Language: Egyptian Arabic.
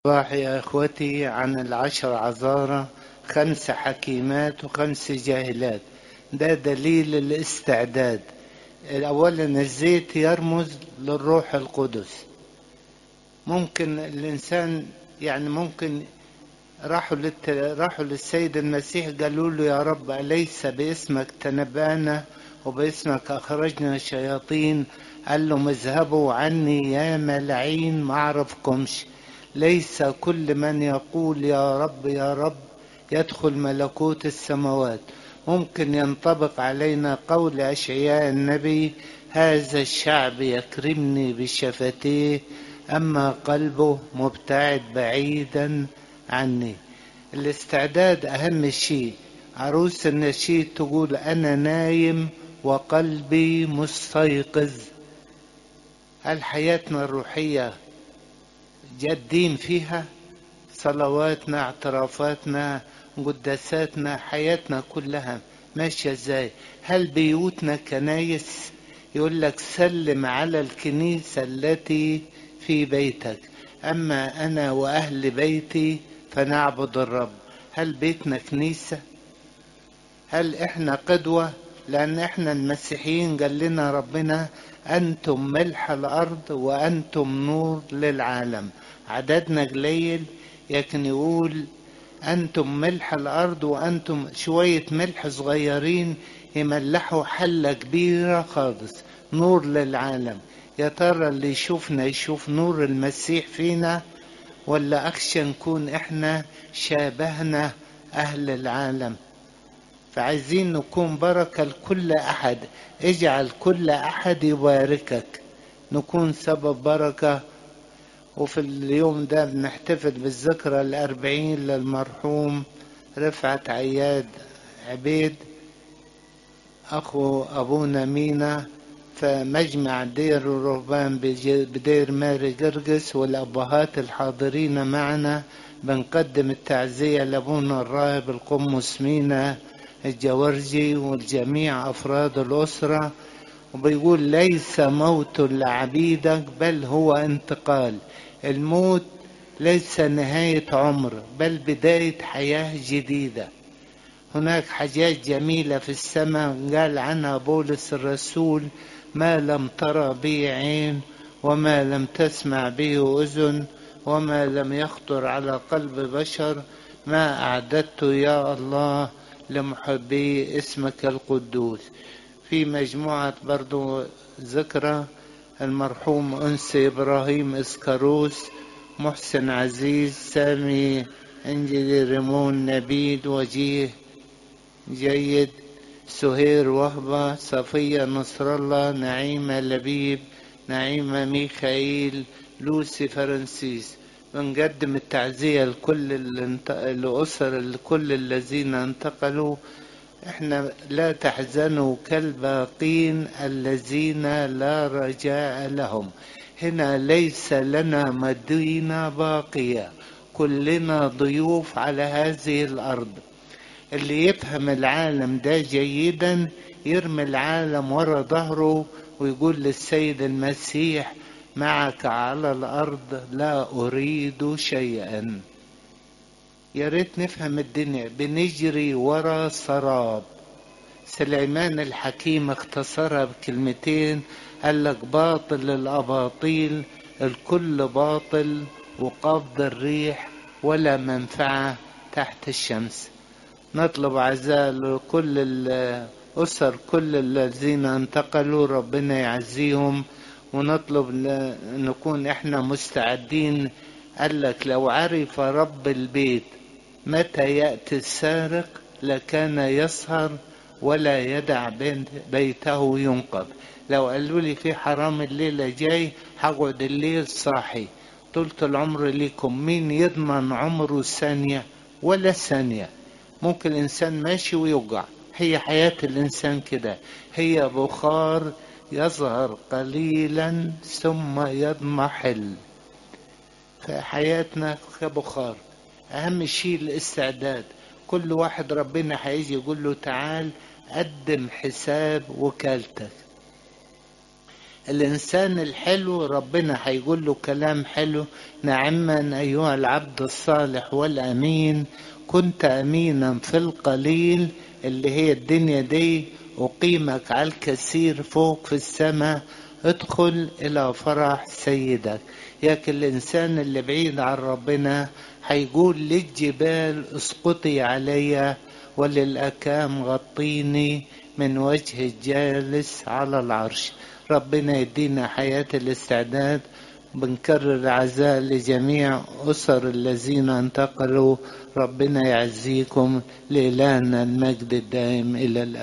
صباح يا اخوتي عن العشر عذارى خمس حكيمات وخمس جاهلات ده دليل الاستعداد اولا الزيت يرمز للروح القدس ممكن الانسان يعني ممكن راحوا للت... راحوا للسيد المسيح قالوا له يا رب أليس باسمك تنبأنا وباسمك أخرجنا شياطين قال لهم اذهبوا عني يا ملعين ما أعرفكمش ليس كل من يقول يا رب يا رب يدخل ملكوت السماوات ممكن ينطبق علينا قول أشعياء النبي هذا الشعب يكرمني بشفتيه أما قلبه مبتعد بعيدا عني الاستعداد أهم شيء عروس النشيد تقول أنا نايم وقلبي مستيقظ هل حياتنا الروحية جادين فيها صلواتنا اعترافاتنا قداساتنا حياتنا كلها ماشية ازاي هل بيوتنا كنايس يقول لك سلم على الكنيسة التي في بيتك أما أنا وأهل بيتي فنعبد الرب هل بيتنا كنيسة هل إحنا قدوة لأن إحنا المسيحيين قال لنا ربنا أنتم ملح الأرض وأنتم نور للعالم عددنا قليل لكن يقول أنتم ملح الأرض وأنتم شوية ملح صغيرين يملحوا حلة كبيرة خالص نور للعالم يا ترى اللي يشوفنا يشوف نور المسيح فينا ولا أخشى نكون إحنا شابهنا أهل العالم فعايزين نكون بركة لكل أحد اجعل كل أحد يباركك نكون سبب بركة وفي اليوم ده بنحتفل بالذكرى الأربعين للمرحوم رفعت عياد عبيد أخو أبونا مينا فمجمع دير الرهبان بدير ماري قرقس والأبهات الحاضرين معنا بنقدم التعزية لأبونا الراهب القمص مينا الجورجي والجميع أفراد الأسرة وبيقول ليس موت لعبيدك بل هو انتقال الموت ليس نهاية عمر بل بداية حياة جديدة هناك حاجات جميلة في السماء قال عنها بولس الرسول ما لم ترى به عين وما لم تسمع به أذن وما لم يخطر على قلب بشر ما أعددت يا الله لمحبي اسمك القدوس في مجموعة برضو ذكرى المرحوم أنس إبراهيم إسكاروس محسن عزيز سامي انجلي ريمون نبيد وجيه جيد سهير وهبة صفية نصر الله نعيمة لبيب نعيمة ميخائيل لوسي فرنسيس بنقدم التعزية لكل الأسر لكل الذين انتقلوا احنا لا تحزنوا كالباقين الذين لا رجاء لهم هنا ليس لنا مدينة باقية كلنا ضيوف على هذه الأرض اللي يفهم العالم ده جيدا يرمي العالم ورا ظهره ويقول للسيد المسيح معك على الأرض لا أريد شيئا يا ريت نفهم الدنيا بنجري ورا سراب سليمان الحكيم اختصرها بكلمتين قال لك باطل الأباطيل الكل باطل وقبض الريح ولا منفعة تحت الشمس نطلب عزاء لكل الأسر كل الذين انتقلوا ربنا يعزيهم ونطلب نكون احنا مستعدين قال لك لو عرف رب البيت متى يأتي السارق لكان يسهر ولا يدع بيته ينقض لو قالوا لي في حرام الليلة جاي هقعد الليل صاحي طولة العمر ليكم مين يضمن عمره ثانية ولا ثانية ممكن الإنسان ماشي ويوقع هي حياة الإنسان كده هي بخار يظهر قليلا ثم يضمحل فحياتنا كبخار أهم شيء الاستعداد كل واحد ربنا هيجي يقول له تعال قدم حساب وكالتك الإنسان الحلو ربنا هيقول له كلام حلو نعما أيها العبد الصالح والأمين كنت أمينا في القليل اللي هي الدنيا دي أقيمك على الكثير فوق في السماء ادخل إلى فرح سيدك ياك الإنسان اللي بعيد عن ربنا هيقول للجبال اسقطي علي وللأكام غطيني من وجه الجالس على العرش ربنا يدينا حياة الاستعداد بنكرر عزاء لجميع أسر الذين انتقلوا ربنا يعزيكم لإلهنا المجد الدائم إلى الأبد